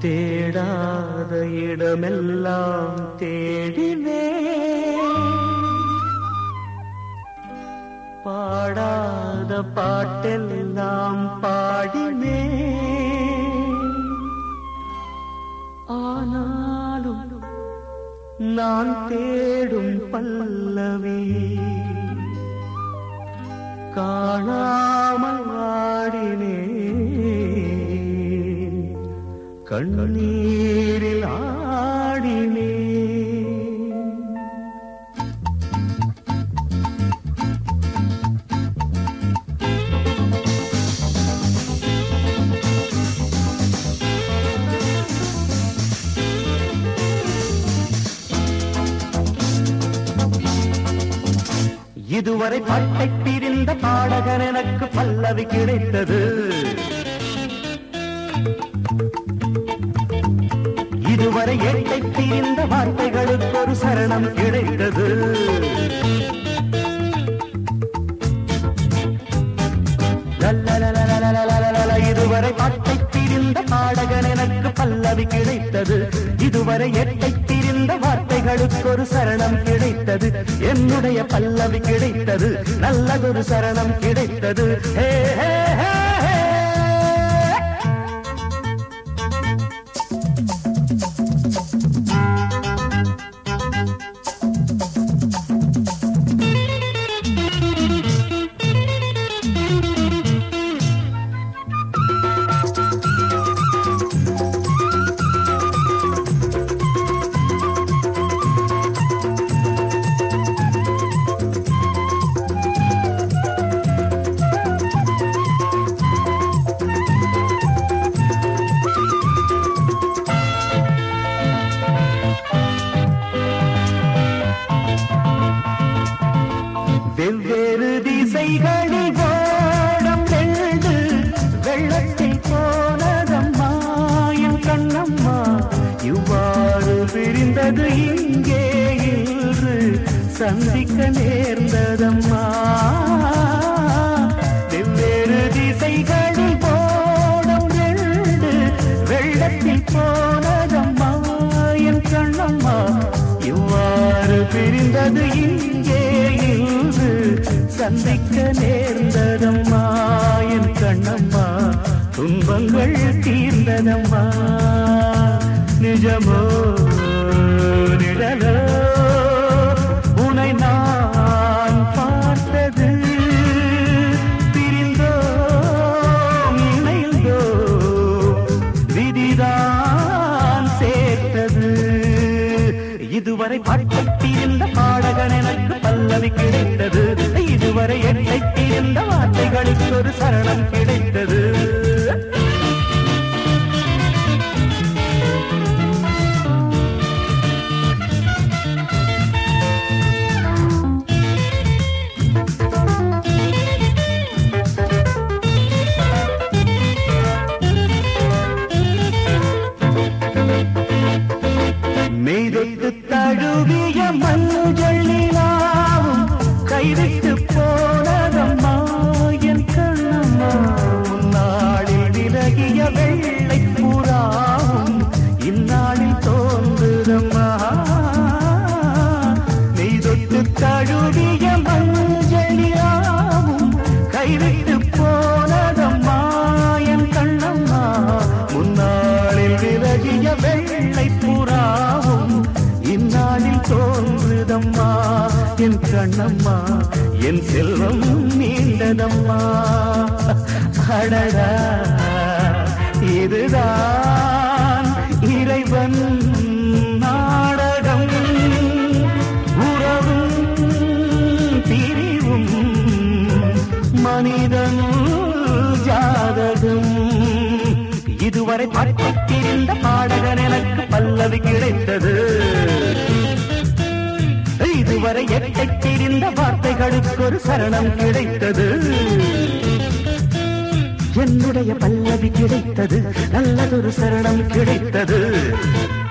தேடாத இடமெல்லாம் தேடினே பாடாத பாட்டெல்லாம் பாடினே ஆனாலும் நான் தேடும் பல்லவி காணாமல் ஆடினே கண்ணீரில் ஆடினே இதுவரை பாட்டை பிரிந்த பாடகன் எனக்கு பல்லவி கிடைத்தது இதுவரை எட்டை பிரிந்த வார்த்தைகளுக்கு ஒரு சரணம் கிடைத்தது லல்லலலலலலலலல, இதுவரை பாட்டை பிரிந்த பாடகன் எனக்கு பல்லவி கிடைத்தது இதுவரை எட்டை பிரிந்த வார்த்தைகளுக்கு ஒரு சரணம் கிடைத்தது என்னுடைய பல்லவி கிடைத்தது நல்லதொரு சரணம் கிடைத்தது ஹே ஹே ஹே ஹே வெவ்வேறு திசைகளில் ஓடம் வெள்ளு வெள்ளத்தில் போனதம்மா என் கண்ணம்மா இவ்வாறு பிரிந்தது இங்கே இன்று சந்திக்க நேர்ந்ததம்மா வெவ்வேறு திசைகளில் ஓடம் வெள்ளு வெள்ளத்தில் போனதம்மா என் கண்ணம்மா இவ்வாறு பிரிந்தது இங்கே இன்று சந்திக்க நேர்ந்ததம்மா என் கண்ணம்மா துன்பங்கள் தீர்ந்ததம்மா நிஜமோ நிழலோ உனை நான் பார்த்தது பிரிந்தோம் இணைந்தோம் விதிதான் சேர்த்தது இதுவரை பாட்டத்திருந்த பாடகன் எனக்கு பல்லவி கிடைத்தது இதுவரை எண்ணைத்திருந்த வார்த்தைகளுக்கு ஒரு சரணம் கிடைத்தது மெய்தொட்டு தழுவிய மஞ்சள் நிலாவும் கைவிட்டு போனதம்மா என் கண்ணம்மா முன்னாளில் விலகிய வெள்ளை புறாவும் இந்நாளில் தோன்றுதம்மா மெய்தொட்டு தழுவிய மஞ்சள் நிலாவும் கைவிட்டு போனதம்மா என் கண்ணம்மா முன்னாளில் விலகிய வெள்ளை புறாவும் இந்நாளில் தோன்றுதம்மா என் கண்ணம்மா என் செல்வம் நீண்டதம்மா அடடா இதுதான் இறைவன் நாடகம் உறவும் பிரிவும் மனிதன் ஜாதகம் இதுவரை பாட்டிருந்த பாடகன் எனக்கு பல்லவி கிடைத்தது இதுவரை எட்டைத் தெரிந்த வார்த்தைகளுக்கு ஒரு சரணம் கிடைத்தது என்னுடைய பல்லவி கிடைத்தது நல்லதொரு சரணம் கிடைத்தது